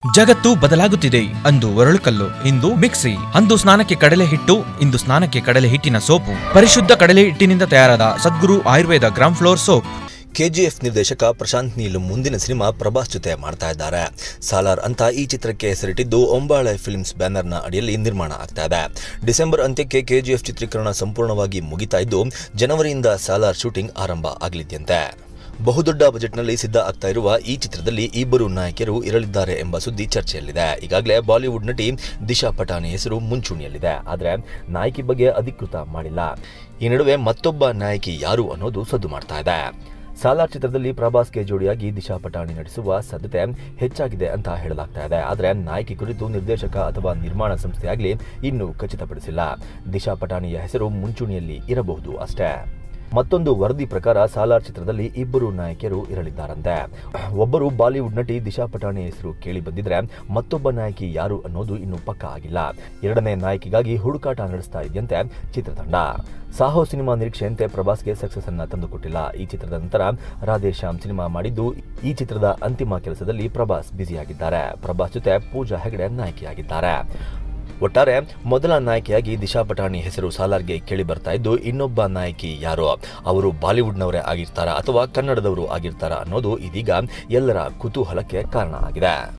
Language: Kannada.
ಜಗತ್ತು ಬದಲಾಗುತ್ತಿದೆ ಅಂದು ಒರಳುಕಲ್ಲು ಇಂದು ಮಿಕ್ಸಿ ಅಂದು ಸ್ನಾನಕ್ಕೆ ಕಡಲೆ ಹಿಟ್ಟು ಇಂದು ಸ್ನಾನಕ್ಕೆ ಕಡಲೆ ಹಿಟ್ಟಿನ ಸೋಪು ಪರಿಶುದ್ಧ ಕಡಲೆ ಹಿಟ್ಟಿನಿಂದ ತಯಾರಾದ Sadguru Ayurveda gram flour soap KGF ನಿರ್ದೇಶಕ ಪ್ರಶಾಂತ್ ನೀಲ್ ಮುಂದಿನ ಸಿನಿಮಾ ಪ್ರಭಾಸ್ ಜೊತೆ ಮಾಡ್ತಾ ಇದ್ದಾರೆ ಸಾಲಾರ್ ಅಂತ ಈ ಚಿತ್ರಕ್ಕೆ ಹೆಸರಿಟ್ಟಿದ್ದು ಒಂಬಾಳೆ ಫಿಲ್ಮ್ಸ್ ಬ್ಯಾನರ್ನ ಅಡಿಯಲ್ಲಿ ನಿರ್ಮಾಣ ಆಗ್ತಾ ಇದೆ ಡಿಸೆಂಬರ್ ಅಂತ್ಯಕ್ಕೆ ಕೆಜಿಎಫ್ ಚಿತ್ರೀಕರಣ ಸಂಪೂರ್ಣವಾಗಿ ಮುಗಿತಾ ಇದ್ದು ಜನವರಿಯಿಂದ ಸಾಲಾರ್ ಶೂಟಿಂಗ್ ಆರಂಭ ಆಗಲಿದ್ಯಂತೆ ಬಹುದೊಡ್ಡ ಬಜೆಟ್ನಲ್ಲಿ ಸಿದ್ಧ ಆಗ್ತಾ ಇರುವ ಈ ಚಿತ್ರದಲ್ಲಿ ಇಬ್ಬರು ನಾಯಕಿಯರು ಇರಲಿದ್ದಾರೆ ಎಂಬ ಸುದ್ದಿ ಚರ್ಚೆಯಲ್ಲಿದೆ ಈಗಾಗಲೇ ಬಾಲಿವುಡ್ ನಟಿ ದಿಶಾ ಪಟಾಣಿ ಹೆಸರು ಮುಂಚೂಣಿಯಲ್ಲಿದೆ ಆದರೆ ನಾಯಕಿ ಬಗ್ಗೆ ಅಧಿಕೃತ ಮಾಡಿಲ್ಲ ಈ ನಡುವೆ ಮತ್ತೊಬ್ಬ ನಾಯಕಿ ಯಾರು ಅನ್ನೋದು ಸದ್ದು ಮಾಡ್ತಾ ಇದೆ ಸಾಲಾರ್ ಚಿತ್ರದಲ್ಲಿ ಪ್ರಭಾಸ್ಗೆ ಜೋಡಿಯಾಗಿ ದಿಶಾ ಪಟಾಣಿ ನಟಿಸುವ ಸಾಧ್ಯತೆ ಹೆಚ್ಚಾಗಿದೆ ಅಂತ ಹೇಳಲಾಗ್ತಾ ಇದೆ ಆದರೆ ನಾಯಕಿ ಕುರಿತು ನಿರ್ದೇಶಕ ಅಥವಾ ನಿರ್ಮಾಣ ಸಂಸ್ಥೆಯಾಗಲಿ ಇನ್ನೂ ಖಚಿತಪಡಿಸಿಲ್ಲ ದಿಶಾ ಪಟಾಣಿಯ ಹೆಸರು ಮುಂಚೂಣಿಯಲ್ಲಿ ಇರಬಹುದು ಅಷ್ಟೇ ಮತ್ತೊಂದು ವರದಿ ಪ್ರಕಾರ ಸಾಲಾರ್ ಚಿತ್ರದಲ್ಲಿ ಇಬ್ಬರು ನಾಯಕಿಯರು ಇರಲಿದ್ದಾರಂತೆ ಒಬ್ಬರು ಬಾಲಿವುಡ್ ನಟಿ ದಿಶಾ ಪಟಾಣಿ ಹೆಸರು ಕೇಳಿ ಬಂದಿದ್ರೆ ಮತ್ತೊಬ್ಬ ನಾಯಕಿ ಯಾರು ಅನ್ನೋದು ಇನ್ನೂ ಪಕ್ಕಾ ಆಗಿಲ್ಲ ಎರಡನೇ ನಾಯಕಿಗಾಗಿ ಹುಡುಕಾಟ ನಡೆಸ್ತಾ ಇದೆಯಂತೆ ಚಿತ್ರತಂಡ ಸಾಹೋ ಸಿನಿಮಾ ನಿರೀಕ್ಷೆಯಂತೆ ಪ್ರಭಾಸ್ಗೆ ಸಕ್ಸಸ್ ಅನ್ನ ತಂದುಕೊಟ್ಟಿಲ್ಲ ಈ ಚಿತ್ರದ ನಂತರ ರಾಧೇಶ್ಯಾಮ್ ಸಿನಿಮಾ ಮಾಡಿದ್ದು ಈ ಚಿತ್ರದ ಅಂತಿಮ ಕೆಲಸದಲ್ಲಿ ಪ್ರಭಾಸ್ ಬ್ಯುಸಿಯಾಗಿದ್ದಾರೆ ಪ್ರಭಾಸ್ ಜೊತೆ ಪೂಜಾ ಹೆಗಡೆ ನಾಯಕಿಯಾಗಿದ್ದಾರೆ ಒಟ್ಟಾರೆ ಮೊದಲ ನಾಯಕಿಯಾಗಿ ದಿಶಾ ಪಟಾಣಿ ಹೆಸರು ಸಾಲಾರ್ಗೆ ಕೇಳಿ ಬರ್ತಾ ಇದ್ದು ಇನ್ನೊಬ್ಬ ನಾಯಕಿ ಯಾರು ಅವರು ಬಾಲಿವುಡ್ನವರೇ ಆಗಿರ್ತಾರಾ ಅಥವಾ ಕನ್ನಡದವರು ಆಗಿರ್ತಾರಾ ಅನ್ನೋದು ಇದೀಗ ಎಲ್ಲರ ಕುತೂಹಲಕ್ಕೆ ಕಾರಣ ಆಗಿದೆ